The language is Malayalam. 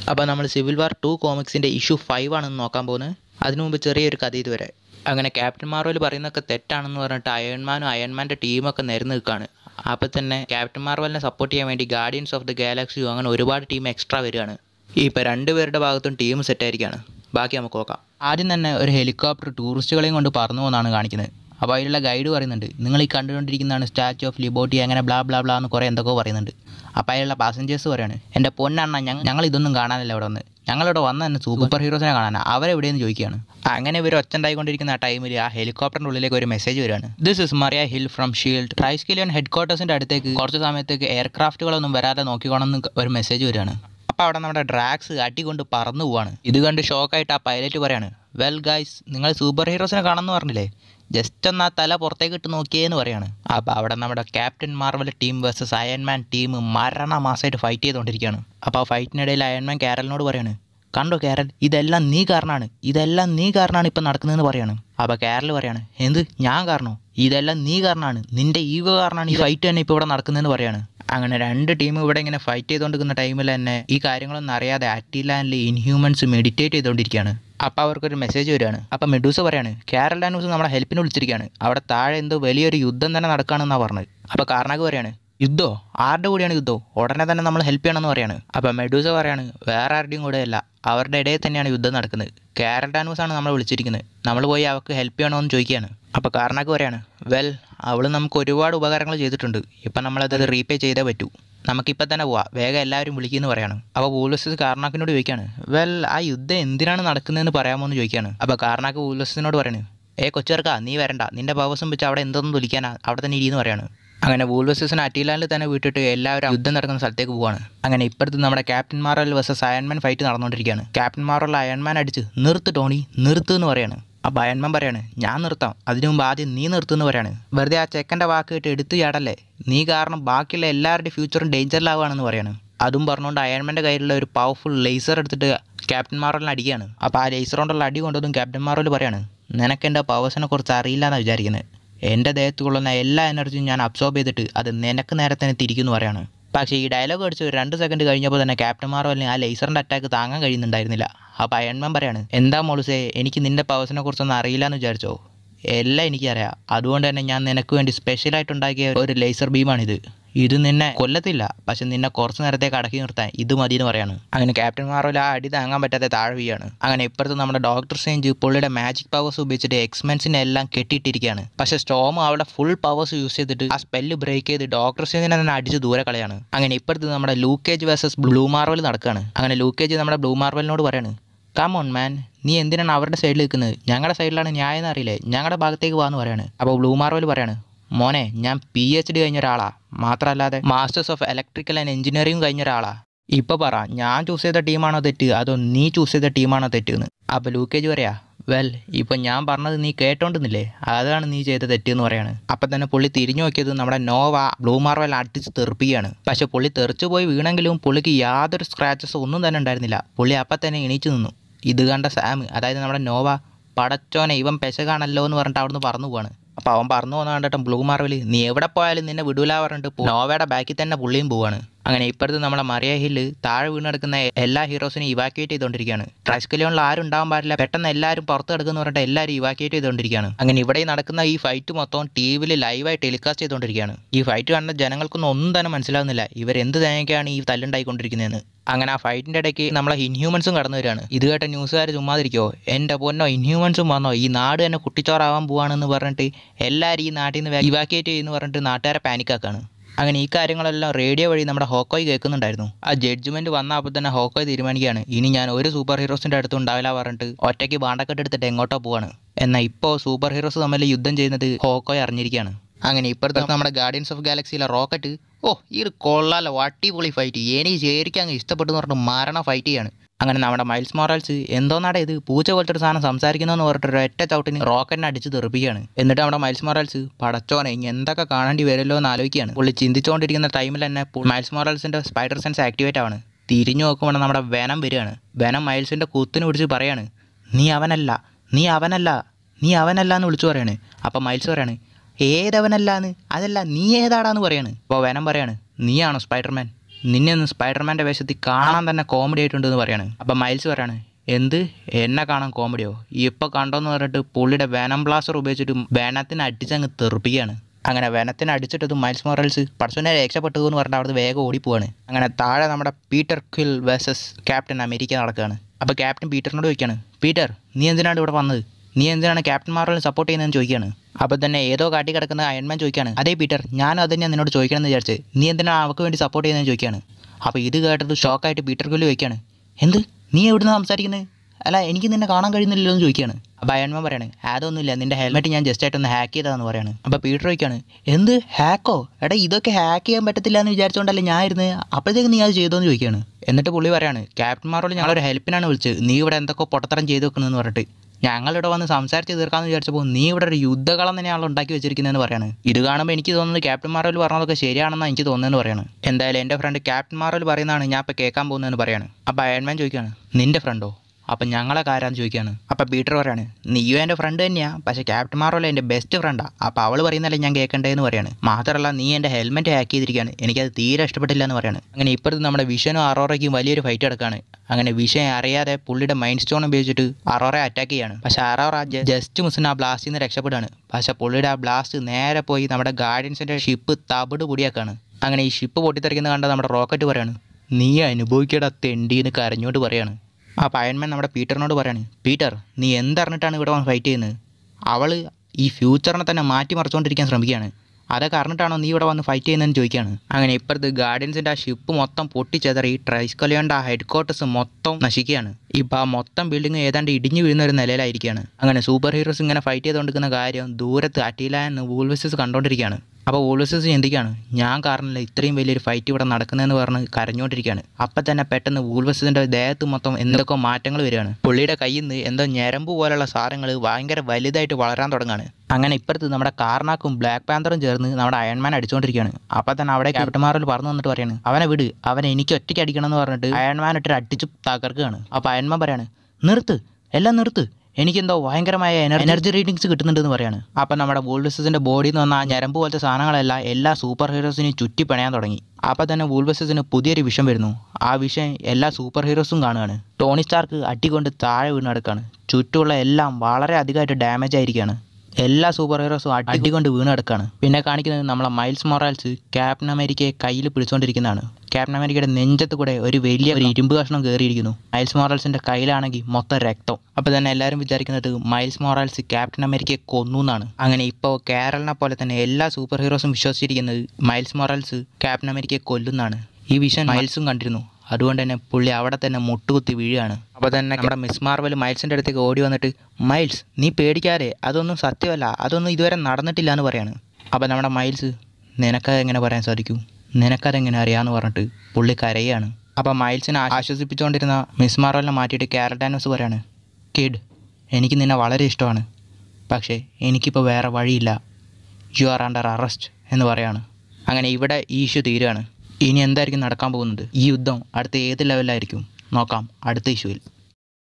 അപ്പോൾ നമ്മൾ സിവിൽ വാർ ടു കോമിക്സിൻ്റെ ഇഷ്യൂ ഫൈവ് ആണെന്ന് നോക്കാൻ പോകുന്നത് അതിനു മുമ്പ് ചെറിയൊരു കഥ ഇതുവരെ അങ്ങനെ ക്യാപ്റ്റൻ മാർവൽ പറയുന്നതൊക്കെ തെറ്റാണെന്ന് പറഞ്ഞിട്ട് അയൺമാനും അയൺമാൻ്റെ ടീമൊക്കെ നിരന്ന് നിൽക്കുകയാണ് അപ്പോൾ തന്നെ ക്യാപ്റ്റൻ മാർവലിനെ സപ്പോർട്ട് ചെയ്യാൻ വേണ്ടി ഗാർഡിയൻസ് ഓഫ് ദി ഗാലക്സിയും അങ്ങനെ ഒരുപാട് ടീം എക്സ്ട്രാ വരികയാണ് ഇപ്പോൾ രണ്ടുപേരുടെ ഭാഗത്തും ടീം സെറ്റായിരിക്കുകയാണ് ബാക്കി നമുക്ക് നോക്കാം ആദ്യം തന്നെ ഒരു ഹെലികോപ്റ്റർ ടൂറിസ്റ്റുകളെയും കൊണ്ട് പറന്നു പോകുന്നതാണ് കാണിക്കുന്നത് അപ്പോൾ അതിലുള്ള ഗൈഡ് പറയുന്നുണ്ട് നിങ്ങൾ ഈ കണ്ടുകൊണ്ടിരിക്കുന്നതാണ് സ്റ്റാച്യു ഓഫ് ലിബോർട്ടി അങ്ങനെ ബ്ലാ ബ്ലാ ബ്ലാ എന്ന് കുറേ എന്തൊക്കെ പറയുന്നുണ്ട് അപ്പോൾ അതിലുള്ള പാസഞ്ചേഴ്സ് പറയാണ് എൻ്റെ പൊന്നണ്ണ ഞങ്ങൾ ഞങ്ങൾ ഇതൊന്നും കാണാനല്ല ഇവിടെ വന്ന് ഞങ്ങളിവിടെ വന്ന തന്നെ സൂപ്പർ ഹീറോസിനെ കാണാനാണ് അവരെവിടെയെന്ന് ചോദിക്കുകയാണ് അങ്ങനെ ഇവർ ഒച്ചണ്ടായിക്കൊണ്ടിരിക്കുന്ന ആ ടൈമിൽ ആ ഹെലികോപ്റ്ററിൻ്റെ ഉള്ളിലേക്ക് ഒരു മെസ്സേജ് വരികയാണ് this is Maria Hill from SHIELD Triskelion head ക്വാർട്ടേഴ്സിൻ്റെ അടുത്തേക്ക് കുറച്ച് സമയത്തേക്ക് എയർക്രാഫ്റ്റുകളൊന്നും വരാതെ നോക്കിക്കോണമെന്ന് ഒരു മെസ്സേജ് വരികയാണ് അപ്പോൾ അവിടെ നമ്മുടെ ഡ്രാക്സ് അടികൊണ്ട് പറന്നു പോവാണ് ഇത് കണ്ട് ഷോക്കായിട്ട് ആ പൈലറ്റ് പറയാണ് വെൽ ഗൈസ് നിങ്ങൾ സൂപ്പർ ഹീറോസിനെ കാണുമെന്ന് പറഞ്ഞില്ലേ ജസ്റ്റ് ഒന്ന് ആ തല പുറത്തേക്ക് ഇട്ട് നോക്കിയേന്ന് പറയാണ് അപ്പോൾ അവിടെ നമ്മുടെ captain Marvel team versus Iron Man team മരണമാസമായിട്ട് ഫൈറ്റ് ചെയ്തുകൊണ്ടിരിക്കുകയാണ് അപ്പോൾ ആ ഫൈറ്റിനിടയിൽ അയൺമാൻ കാരലിനോട് പറയാണ് കണ്ടോ കാരൽ ഇതെല്ലാം നീ കാരണമാണ് ഇതെല്ലാം നീ കാരണമാണ് ഇപ്പം നടക്കുന്നതെന്ന് പറയാണ് അപ്പോൾ കാരൽ പറയാണ് എന്ത് ഞാൻ കാരണോ ഇതെല്ലാം നീ കാരണമാണ് നിന്റെ ഈഗോ കാരണമാണ് ഈ ഫൈറ്റ് തന്നെ ഇപ്പോൾ ഇവിടെ നടക്കുന്നതെന്ന് പറയാണ് അങ്ങനെ രണ്ട് ടീമും ഇവിടെ ഇങ്ങനെ ഫൈറ്റ് ചെയ്തുകൊണ്ടിരിക്കുന്ന ടൈമിൽ തന്നെ ഈ കാര്യങ്ങളൊന്നും അറിയാതെ അറ്റിലാൻഡിൽ ഇൻഹ്യൂമൻസ് മെഡിറ്റേറ്റ് ചെയ്തുകൊണ്ടിരിക്കുകയാണ് അപ്പോൾ അവർക്കൊരു മെസ്സേജ് വരികയാണ് അപ്പോൾ മെഡൂസ പറയാണ് കാരൽ ഡാനൂസ് നമ്മളെ ഹെൽപ്പിന് വിളിച്ചിരിക്കുകയാണ് അവിടെ താഴെ എന്തോ വലിയൊരു യുദ്ധം തന്നെ നടക്കുകയാണെന്നാണ് പറഞ്ഞത് അപ്പോൾ കാർണാഗ് പറയാണ് യുദ്ധോ ആരുടെ കൂടെയാണ് യുദ്ധോ ഉടനെ തന്നെ നമ്മൾ ഹെൽപ്പ് ചെയ്യണമെന്ന് പറയാണ് അപ്പോൾ മെഡൂസ പറയാണ് വേറെ ആരുടെയും കൂടെയല്ല അവരുടെ ഇടയിൽ തന്നെയാണ് യുദ്ധം നടക്കുന്നത് കാരൽ ഡാനൂസ് ആണ് നമ്മളെ വിളിച്ചിരിക്കുന്നത് നമ്മൾ പോയി അവർക്ക് ഹെൽപ്പ് ചെയ്യണമെന്ന് ചോദിക്കുകയാണ് അപ്പോൾ കാർണാഗ് പറയാണ് വെൽ അവൾ നമുക്ക് ഒരുപാട് ഉപകാരങ്ങൾ ചെയ്തിട്ടുണ്ട് ഇപ്പം നമ്മളത് റീപേ ചെയ്തേ പറ്റൂ നമുക്കിപ്പോൾ തന്നെ പോവാം വേഗം എല്ലാവരും വിളിക്കുമെന്ന് പറയാണ് അപ്പോൾ വൂലസ് കാർണാക്കിനോട് ചോദിക്കുകയാണ് വെൽ ആ യുദ്ധം എന്തിനാണ് നടക്കുന്നതെന്ന് പറയാമോ എന്ന് ചോദിക്കുകയാണ് അപ്പോൾ കാർണാക്ക് വൂലസിനോട് പറയാണ് ഏ കൊച്ചേർക്കാ നീ വരണ്ട നിന്റെ പവസം വെച്ച് അവിടെ എന്തൊന്നും തുലിക്കാനാ അവിടെ തന്നെ ഇരിയെന്ന് പറയാണ് അങ്ങനെ വൂൾവസസിനെ അറ്റീലാൻഡിൽ തന്നെ വിട്ടിട്ട് എല്ലാവരും യുദ്ധം നടക്കുന്ന സ്ഥലത്തേക്ക് പോവാണ് അങ്ങനെ ഇപ്പുറത്ത് നമ്മുടെ captain Marvel versus Iron Man fight നടന്നുകൊണ്ടിരിക്കുകയാണ് ക്യാപ്റ്റൻ മാറൽ അയൺമാൻ അടിച്ച് നിർത്ത് ടോണി നിർത്ത് എന്ന് പറയാണ് അപ്പോൾ അയൺമാൻ പറയാണ് ഞാൻ നിർത്താം അതിനു മുമ്പ് ആദ്യം നീ നിർത്തുമെന്ന് പറയാണ് വെറുതെ ആ ചെക്കൻ്റെ വാക്ക് കേട്ട് എടുത്തു ചാടല്ലേ നീ കാരണം ബാക്കിയുള്ള എല്ലാവരുടെയും ഫ്യൂച്ചറും ഡേഞ്ചറിലാവുകയാണെന്ന് പറയാണ് അതും പറഞ്ഞുകൊണ്ട് അയൺമാൻ്റെ കയ്യിലുള്ള ഒരു പവർഫുൾ ലേസർ എടുത്തിട്ട് ക്യാപ്റ്റൻ മാറലിനെ അടിക്കുകയാണ് അപ്പോൾ ആ ലേസർ കൊണ്ടുള്ള അടി കൊണ്ടതും ക്യാപ്റ്റൻ മാറൽ പറയാണ് നിനക്ക് എൻ്റെ പവേഴ്സിനെ കുറിച്ച് അറിയില്ല എന്നാണ് വിചാരിക്കുന്നത് എൻ്റെ ദേഹത്ത് കൊള്ളുന്ന എല്ലാ എനർജിയും ഞാൻ അബ്സോർബ് ചെയ്തിട്ട് അത് നിനക്ക് നേരെ തന്നെ തിരിക്കുന്നു പറയാണ് പക്ഷേ ഈ ഡയലോഗ് അടിച്ച് ഒരു രണ്ട് സെക്കൻഡ് കഴിഞ്ഞപ്പോൾ തന്നെ ക്യാപ്റ്റൻ മാർവലിന് ആ ലേസറിൻ്റെ അറ്റാക്ക് താങ്ങാൻ കഴിയുന്നുണ്ടായിരുന്നില്ല അപ്പോൾ അയൺമാൻ പറയാണ് എന്താ മോളുസേ എനിക്ക് നിൻ്റെ പവേഴ്സിനെ കുറിച്ചൊന്നും അറിയില്ല എന്ന് വിചാരിച്ചോ എല്ലാം എനിക്കറിയാം അതുകൊണ്ട് തന്നെ ഞാൻ നിനക്ക് വേണ്ടി സ്പെഷ്യലായിട്ട് ഉണ്ടാക്കിയ ഒരു ലേസർ ബീമാണിത് ഇത് നിന്നെ കൊല്ലത്തില്ല പക്ഷെ നിന്നെ കുറച്ച് നേരത്തേക്ക് അടക്കി നിർത്താൻ ഇത് മതി എന്ന് പറയാണ് അങ്ങനെ ക്യാപ്റ്റൻ മാർവൽ ആ അടി താങ്ങാൻ പറ്റാതെ താഴെ വീഴാണ് അങ്ങനെ ഇപ്പുറത്ത് നമ്മുടെ ഡോക്ടർ സേഞ്ച് പുള്ളിയുടെ മാജിക് പവേഴ്സ് ഉപയോഗിച്ചിട്ട് എക്സ്മെൻസിനെ എല്ലാം കെട്ടിയിട്ടിരിക്കുകയാണ് പക്ഷെ സ്റ്റോം അവിടെ ഫുൾ പവേഴ്സ് യൂസ് ചെയ്തിട്ട് ആ സ്പെല്ല് ബ്രേക്ക് ചെയ്ത് ഡോക്ടർ സേഞ്ചിനെ തന്നെ അടിച്ച് ദൂരെ കളയാണ് അങ്ങനെ ഇപ്പുറത്ത് നമ്മുടെ ലൂക്കേജ് വേഴ്സസ് ബ്ലൂ മാർവൽ നടക്കുകയാണ് അങ്ങനെ ലൂക്കേജ് നമ്മുടെ ബ്ലൂ മാർവലിനോട് പറയാണ് കം ഓൺ മാൻ നീ എന്തിനാണ് അവരുടെ സൈഡിൽ നിൽക്കുന്നത് ഞങ്ങളുടെ സൈഡിലാണ് ന്യായം എന്ന് അറിയില്ലേ ഞങ്ങളുടെ ഭാഗത്തേക്ക് പോകാന്ന് പറയാണ് അപ്പോൾ ബ്ലൂ മാർവൽ പറയാണ് മോനെ ഞാൻ പി എച്ച് ഡി കഴിഞ്ഞ ഒരാളാ മാത്രമല്ലാതെ masters of electrical and engineering കഴിഞ്ഞ ഒരാളാ ഇപ്പോൾ പറ ഞാൻ ചൂസ് ചെയ്ത ടീമാണോ തെറ്റ് അതോ നീ ചൂസ് ചെയ്ത ടീമാണോ തെറ്റെന്ന് അപ്പോൾ ലൂക്കേജ് പറയാ വെൽ ഇപ്പം ഞാൻ പറഞ്ഞത് നീ കേട്ടോണ്ടെന്നില്ലേ അതാണ് നീ ചെയ്ത തെറ്റെന്ന് പറയാണ് അപ്പം തന്നെ പുള്ളി തിരിഞ്ഞു നോക്കിയത് നമ്മുടെ നോവ ബ്ലൂ മാർവൽ അടിച്ച് തെറിപ്പിക്കുകയാണ് പക്ഷെ പുള്ളി തെറിച്ചു പോയി വീണെങ്കിലും പുള്ളിക്ക് യാതൊരു സ്ക്രാച്ചസ് ഒന്നും തന്നെ ഉണ്ടായിരുന്നില്ല പുള്ളി അപ്പം തന്നെ എണീച്ചു നിന്നു ഇത് കണ്ട സാം അതായത് നമ്മുടെ നോവ പടച്ചോനെ ഇവൻ പെശകാണല്ലോ എന്ന് പറഞ്ഞിട്ട് അവിടുന്ന് പറന്നു പോവാണ് അപ്പോൾ അവൻ പറന്നു പോകുന്ന കണ്ടിട്ട് ബ്ലൂ മാർവൽ നീ എവിടെ പോയാലും നിന്നെ വിടൂല പറഞ്ഞിട്ട് പോ- നോവയുടെ ബാക്കിൽ തന്നെ പുള്ളിയും പോവാണ് അങ്ങനെ ഇപ്പുറത്ത് നമ്മളെ മറിയ ഹില്ല് താഴെ വീണ് കിടക്കുന്ന എല്ലാ ഹീറോസിനെയും ഇവാക്യുവേറ്റ് ചെയ്തുകൊണ്ടിരിക്കുകയാണ് ട്രൈസ്കലിയോണിൽ ആരും ഉണ്ടാവാൻ പാടില്ല പെട്ടെന്ന് എല്ലാവരും പുറത്ത് കിടക്കുന്നു പറഞ്ഞിട്ട് എല്ലാവരും ഇവാക്യുവേറ്റ് ചെയ്തുകൊണ്ടിരിക്കുകയാണ് അങ്ങനെ ഇവിടെ നടക്കുന്ന ഈ ഫൈറ്റ് മൊത്തം ടി വിയിൽ ലൈവായി ടെലികാസ്റ്റ് ചെയ്തുകൊണ്ടിരിക്കുകയാണ് ഈ ഫൈറ്റ് കാണുന്ന ജനങ്ങൾക്കൊന്നും ഒന്നും തന്നെ മനസ്സിലാവുന്നില്ല ഇവരെന്ത് തേങ്ങയ്ക്കാണ് ഈ തല്ലുണ്ടായിക്കൊണ്ടിരിക്കുന്നതെന്ന് അങ്ങനെ ആ ഫൈറ്റിൻ്റെ ഇടയ്ക്ക് നമ്മളെ ഇൻഹ്യൂമൻസും കടന്നു വരികയാണ് ഇത് കേട്ട ന്യൂസുകാർ ചുമ്മാതിരിക്കോ എൻ്റെ പൊന്നോ ഇൻഹ്യൂമൻസും വന്നോ ഈ നാട് തന്നെ കുട്ടിച്ചോറാവാൻ പോവാണെന്ന് പറഞ്ഞിട്ട് എല്ലാവരും ഈ നാട്ടിൽ നിന്ന് ഇവാക്യുവേറ്റ് ചെയ്യുന്നു പറഞ്ഞിട്ട് നാട്ടുകാരെ പാനിക്കാക്കാണ് അങ്ങനെ ഈ കാര്യങ്ങളെല്ലാം റേഡിയോ വഴി നമ്മുടെ ഹോക്കോയ് കേൾക്കുന്നുണ്ടായിരുന്നു ആ ജഡ്ജ്മെന്റ് വന്ന അപ്പോൾ തന്നെ ഹോക്കോയ് തീരുമാനിക്കുകയാണ് ഇനി ഞാൻ ഒരു സൂപ്പർ ഹീറോസിന്റെ അടുത്ത് ഉണ്ടാവില്ല പറഞ്ഞിട്ട് ഒറ്റയ്ക്ക് ബാണ്ടക്കെട്ട് എടുത്തിട്ട് എങ്ങോട്ടോ പോവാണ് എന്നാൽ ഇപ്പോൾ സൂപ്പർ ഹീറോസ് തമ്മിൽ യുദ്ധം ചെയ്യുന്നത് ഹോക്കോയ് അറിഞ്ഞിരിക്കുകയാണ് അങ്ങനെ ഇപ്പോഴത്തെ നമ്മുടെ ഗാർഡിയൻസ് ഓഫ് ഗാലക്സിയിലെ റോക്കറ്റ് ഓ ഈ ഒരു കൊള്ളാല അടിപൊളി ഫൈറ്റ് എനിക്ക് ശരിക്കും അങ്ങ് ഇഷ്ടപ്പെട്ടു എന്ന് പറഞ്ഞിട്ട് മരണ ഫൈറ്റ് ചെയ്യാണ് അങ്ങനെ നമ്മുടെ മൈൽസ് മോറൽസ് എന്തോന്നാടെ ഇത് പൂച്ച പോലത്തെ ഒരു സാധനം സംസാരിക്കുന്നതെന്ന് പറഞ്ഞിട്ട് ഒരു ഒറ്റ ചവിട്ടിന് റോക്കറ്റിനെ അടിച്ച് തെറിപ്പിക്കുകയാണ് എന്നിട്ട് നമ്മുടെ മൈൽസ് മോറൽസ് പടച്ചോനെ ഇനി എന്തൊക്കെ കാണേണ്ടി വരുമല്ലോ എന്ന് ആലോചിക്കുകയാണ് പുള്ളി ചിന്തിച്ചുകൊണ്ടിരിക്കുന്ന ടൈമിൽ തന്നെ പു- മൈൽസ് മോറൽസിൻ്റെ സ്പൈഡർ സെൻസ് ആക്ടിവേറ്റ് ആണ് തിരിഞ്ഞു നോക്കുമ്പോൾ നമ്മുടെ വെനം വരികയാണ് വെനം മൈൽസിൻ്റെ കുത്തിന് പിടിച്ച് പറയാണ് നീ അവനല്ല നീ അവനല്ല നീ അവനല്ല എന്ന് വിളിച്ചു പറയാണ് അപ്പം മൈൽസ് പറയാണ് ഏതവനല്ലാന്ന് അതല്ല നീ ഏതാടാന്ന് പറയാണ് അപ്പോൾ വെനം പറയാണ് നീയാണോ സ്പൈഡർമാൻ നിന്നെ ഒന്ന് സ്പൈഡർമാൻ്റെ വേഷത്തിൽ കാണാൻ തന്നെ കോമഡി ആയിട്ടുണ്ടെന്ന് പറയാണ് അപ്പം മൈൽസ് പറയാണ് എന്ത് എന്നെ കാണാൻ കോമഡിയോ ഇപ്പോൾ കണ്ടോന്ന് പറഞ്ഞിട്ട് പുള്ളിയുടെ വേനം ബ്ലാസ്റ്റർ ഉപയോഗിച്ചിട്ട് വേനത്തിന് അടിച്ചങ്ങ് തെറിപ്പിക്കുകയാണ് അങ്ങനെ വെനത്തിന് അടിച്ചിട്ടത് മൈൽസ് മൊറൽസ് പടച്ചോനെ രക്ഷപ്പെട്ടു എന്ന് പറഞ്ഞിട്ട് അവിടുന്ന് വേഗം ഓടിപ്പോവാണ് അങ്ങനെ താഴെ നമ്മുടെ Peter Quill versus captain America നടക്കുകയാണ് അപ്പോൾ ക്യാപ്റ്റൻ പീറ്ററിനോട് ചോദിക്കുകയാണ് പീറ്റർ നീ എന്തിനാണ് ഇവിടെ വന്നത് നീ എന്തിനാണ് ക്യാപ്റ്റൻ മാർവലിനെ സപ്പോർട്ട് ചെയ്യുന്നതെന്ന് ചോദിക്കുകയാണ് അപ്പോൾ തന്നെ ഏതോ കാട്ടി കിടക്കുന്ന അയൺമാൻ ചോദിക്കുകയാണ് അതേ പീറ്റർ ഞാൻ അത് തന്നെയാണ് നിന്നോട് ചോദിക്കണം എന്ന് വിചാരിച്ച് നീ എന്തിനാണ് അവർക്ക് വേണ്ടി സപ്പോർട്ട് ചെയ്യുന്നതെന്ന് ചോദിക്കുകയാണ് അപ്പോൾ ഇത് കേട്ടിട്ട് ഷോക്കായിട്ട് പീറ്റർ ക്വിൽ ചോദിക്കുകയാണ് എന്ത് നീ എവിടുന്ന് സംസാരിക്കുന്നത് അല്ല എനിക്ക് നിന്നെ കാണാൻ കഴിയുന്നില്ലല്ലോ എന്ന് ചോദിക്കുകയാണ് അപ്പോൾ അയൺമാൻ പറയാണ് അതൊന്നുമില്ല നിന്റെ ഹെൽമെറ്റ് ഞാൻ ജസ്റ്റ് ആയിട്ടൊന്ന് ഹാക്ക് ചെയ്തതാന്ന് പറയാണ് അപ്പോൾ പീറ്റർ ചോദിക്കുകയാണ് എന്ത് ഹാക്കോ എടാ ഇതൊക്കെ ഹാക്ക് ചെയ്യാൻ പറ്റത്തില്ല എന്ന് വിചാരിച്ചുകൊണ്ടല്ലേ ഞാൻ ഇരുന്ന് അപ്പോഴത്തേക്ക് നീ അത് ചെയ്തോന്ന് ചോദിക്കുകയാണ് എന്നിട്ട് പുള്ളി പറയാണ് ക്യാപ്റ്റൻ മാറോട് ഞങ്ങളൊരു ഹെൽപ്പിനാണ് വിളിച്ചത് നീ ഇവിടെ എന്തൊക്കെ പൊട്ടത്തരം ചെയ്ത് വെക്കണമെന്ന് പറഞ്ഞിട്ട് ഞങ്ങളിവിടെ വന്ന് സംസാരിച്ച് തീർക്കാമെന്ന് വിചാരിച്ചപ്പോൾ നീ ഇവിടെ ഒരു യുദ്ധകളം തന്നെയാണല്ലോ ഉണ്ടാക്കി വെച്ചിരിക്കുന്നതെന്ന് പറയാണ് ഇത് കാണുമ്പോൾ എനിക്ക് തോന്നുന്നത് ക്യാപ്റ്റൻ മാറോൽ പറഞ്ഞതൊക്കെ ശരിയാണെന്നാണ് എനിക്ക് തോന്നുന്നതെന്ന് പറയാണ് എന്തായാലും എൻ്റെ ഫ്രണ്ട് ക്യാപ്റ്റൻ മാറോൽ പറയുന്നതാണ് ഞാൻ ഇപ്പോൾ കേൾക്കാൻ പോകുന്നതെന്ന് പറയാണ് അപ്പോൾ അയൺമാൻ ചോദിക്കുകയാണ് നിൻ്റെ ഫ്രണ്ടോ അപ്പം ഞങ്ങളെ കാരാന്ന് ചോദിക്കുകയാണ് അപ്പം പീറ്റർ പറയാണ് നീയും എൻ്റെ ഫ്രണ്ട് തന്നെയാണ് പക്ഷേ ക്യാപ്റ്റൻ മാറോല എൻ്റെ ബെസ്റ്റ് ഫ്രണ്ടാണ് അപ്പോൾ അവൾ പറയുന്നല്ലേ ഞാൻ കേൾക്കണ്ടേന്ന് പറയാണ് മാത്രമല്ല നീ എൻ്റെ ഹെൽമെറ്റ് ഹാക്ക് ചെയ്തിരിക്കുകയാണ് എനിക്കത് തീരെ ഇഷ്ടപ്പെട്ടില്ല എന്ന് പറയാണ് അങ്ങനെ ഇപ്പോഴത്തെ നമ്മുടെ വിഷനും അറോറയ്ക്കും വലിയൊരു ഫൈറ്റ് നടക്കുകയാണ് അങ്ങനെ വിഷയം അറിയാതെ പുള്ളിയുടെ മൈൻഡ് സ്റ്റോൺ ഉപയോഗിച്ചിട്ട് അറോറയെ അറ്റാക്ക് ചെയ്യാണ് പക്ഷേ അറോറ ജസ്റ്റ് മിസ്സിന് ആ ബ്ലാസ്റ്റിൽ നിന്ന് രക്ഷപ്പെടുകയാണ് പക്ഷേ പുള്ളിയുടെ ആ ബ്ലാസ്റ്റ് നേരെ പോയി നമ്മുടെ ഗാർഡിയൻസിൻ്റെ ഷിപ്പ് തവിട് പൊടിയാക്കാണ് അങ്ങനെ ഈ ഷിപ്പ് പൊട്ടിത്തെറിക്കുന്ന കണ്ട നമ്മുടെ റോക്കറ്റ് പറയാണ് നീ അനുഭവിക്കടാ തെണ്ടീന്ന് കരഞ്ഞോണ്ട് പറയാണ് ആ പയൻമാൻ നമ്മുടെ പീറ്ററിനോട് പറയാണ് പീറ്റർ നീ എന്തറിഞ്ഞിട്ടാണ് ഇവിടെ വന്ന് ഫൈറ്റ് ചെയ്യുന്നത് അവൾ ഈ ഫ്യൂച്ചറിനെ തന്നെ മാറ്റിമറിച്ചുകൊണ്ടിരിക്കാൻ ശ്രമിക്കുകയാണ് അതൊക്കെ അറിഞ്ഞിട്ടാണോ നീ ഇവിടെ വന്ന് ഫൈറ്റ് ചെയ്യുന്നതെന്ന് ചോദിക്കുകയാണ് അങ്ങനെ ഇപ്പുറത്ത് ഗാർഡിയൻസിൻ്റെ ആ ഷിപ്പ് മൊത്തം പൊട്ടിച്ചെതറി ട്രൈസ്കൊലിയോൻ്റെ ആ ഹെഡ് ക്വാർട്ടേഴ്സ് മൊത്തം നശിക്കുകയാണ് ഇപ്പോൾ ആ മൊത്തം ബിൽഡിംഗ് ഏതാണ്ട് ഇടിഞ്ഞു വീഴുന്ന ഒരു നിലയിലായിരിക്കുകയാണ് അങ്ങനെ സൂപ്പർ ഹീറോസ് ഇങ്ങനെ ഫൈറ്റ് ചെയ്തുകൊണ്ടിരിക്കുന്ന കാര്യം ദൂരത്ത് അറ്റീല എന്ന് വൂൾവസസ് കണ്ടുകൊണ്ടിരിക്കുകയാണ് അപ്പോൾ വൂൾവസസ് ചിന്തിക്കുകയാണ് ഞാൻ കാരണമല്ല ഇത്രയും വലിയൊരു ഫൈറ്റ് ഇവിടെ നടക്കുന്നതെന്ന് പറഞ്ഞ് കരഞ്ഞുകൊണ്ടിരിക്കുകയാണ് അപ്പം തന്നെ പെട്ടെന്ന് വൂൾവസസിൻ്റെ ദേഹത്ത് മൊത്തം എന്തൊക്കെ മാറ്റങ്ങൾ വരികയാണ് പുള്ളിയുടെ കയ്യിൽ നിന്ന് എന്തോ ഞരമ്പ് പോലുള്ള സാധനങ്ങൾ ഭയങ്കര വലുതായിട്ട് വളരാൻ തുടങ്ങുകയാണ് അങ്ങനെ ഇപ്പുറത്ത് നമ്മുടെ കാർണാക്കും ബ്ലാക്ക് പാന്തറും ചേർന്ന് നമ്മുടെ അയൺമാൻ അടിച്ചുകൊണ്ടിരിക്കുകയാണ് അപ്പം തന്നെ അവിടെ ക്യാപ്റ്റൻ മാറിൽ പറഞ്ഞു വന്നിട്ട് പറയാണ് അവനെ വിട് അവനെ എനിക്ക് ഒറ്റയ്ക്ക് അടിക്കണം എന്ന് പറഞ്ഞിട്ട് അയൺമാൻ ഇട്ട് അടിച്ച് തകർക്കുകയാണ് അപ്പോൾ അയൺമാൻ പറയാണ് നിർത്ത് എല്ലാം നിർത്ത് എനിക്കെന്തോ ഭയങ്കരമായ എനർജി എനർജി റീഡിങ്സ് കിട്ടുന്നുണ്ടെന്ന് പറയാണ് അപ്പം നമ്മുടെ വൂൾവസസിൻ്റെ ബോഡിയിൽ നിന്ന് വന്ന ആ ഞരമ്പ് പോലത്തെ സാധനങ്ങളെല്ലാം എല്ലാ സൂപ്പർ ഹീറോസിനെയും ചുറ്റി പണയാൻ തുടങ്ങി അപ്പം തന്നെ വൂൾവസസിന് പുതിയൊരു വിഷം വരുന്നു ആ വിഷം എല്ലാ സൂപ്പർ ഹീറോസും കാണുകയാണ് ടോണി സ്റ്റാർക്ക് അടികൊണ്ട് താഴെ വീണ് കിടക്കുകയാണ് ചുറ്റുമുള്ള എല്ലാം വളരെ അധികമായിട്ട് ഡാമേജ് ആയിരിക്കുകയാണ് എല്ലാ സൂപ്പർ ഹീറോസും അടികൊണ്ട് വീണ് കിടക്കുകയാണ് പിന്നെ കാണിക്കുന്നത് നമ്മളെ മൈൽസ് മൊറാൽസ് ക്യാപ്റ്റൻ അമേരിക്കയെ കയ്യിൽ പിടിച്ചുകൊണ്ടിരിക്കുന്നതാണ് ക്യാപ്റ്റൻ അമേരിക്കയുടെ നെഞ്ചത്ത് കൂടെ ഒരു വലിയ ഒരു ഇരുമ്പ് കഷ്ണം കയറിയിരിക്കുന്നു മൈൽസ് മൊറാൽസിന്റെ കയ്യിലാണെങ്കിൽ മൊത്തം രക്തം അപ്പോൾ തന്നെ എല്ലാവരും വിചാരിക്കുന്നത് മൈൽസ് മൊറാൽസ് ക്യാപ്റ്റൻ അമേരിക്കയെ കൊന്നു എന്നാണ് അങ്ങനെ ഇപ്പോൾ കേരളിനെ പോലെ തന്നെ എല്ലാ സൂപ്പർ ഹീറോസും വിശ്വസിച്ചിരിക്കുന്നത് മൈൽസ് മൊറാൽസ് ക്യാപ്റ്റൻ അമേരിക്കയെ കൊല്ലുന്നതാണ് ഈ വിഷൻ മൈൽസും കണ്ടിരുന്നു അതുകൊണ്ട് തന്നെ പുള്ളി അവിടെ തന്നെ മുട്ടുകുത്തി വീഴുകയാണ് അപ്പോൾ തന്നെ നമ്മുടെ മിസ് മാർവൽ മൈൽസിൻ്റെ അടുത്തേക്ക് ഓടി വന്നിട്ട് മൈൽസ് നീ പേടിക്കാതെ അതൊന്നും സത്യമല്ല അതൊന്നും ഇതുവരെ നടന്നിട്ടില്ല എന്ന് പറയാണ് അപ്പോൾ നമ്മുടെ മൈൽസ് നിനക്കത് എങ്ങനെ പറയാൻ സാധിക്കും നിനക്കതെങ്ങനെ അറിയാമെന്ന് പറഞ്ഞിട്ട് പുള്ളി കരയാണ് അപ്പോൾ മൈൽസിനെ ആശ്വസിപ്പിച്ചുകൊണ്ടിരുന്ന മിസ് മാർവലിനെ മാറ്റിയിട്ട് കാരഡാനോസ് പറയാണ് കിഡ് എനിക്ക് നിന്നെ വളരെ ഇഷ്ടമാണ് പക്ഷേ എനിക്കിപ്പോൾ വേറെ വഴിയില്ല യു ആർ അണ്ടർ അറസ്റ്റ് എന്ന് പറയാണ് അങ്ങനെ ഇവിടെ ഈ ഇഷ്യൂ തീരുകയാണ് ഇനി എന്തായിരിക്കും നടക്കാൻ പോകുന്നത് ഈ യുദ്ധം അടുത്ത ഏത് ലെവലിലായിരിക്കും നോക്കാം അടുത്ത ഇഷ്യൂവിൽ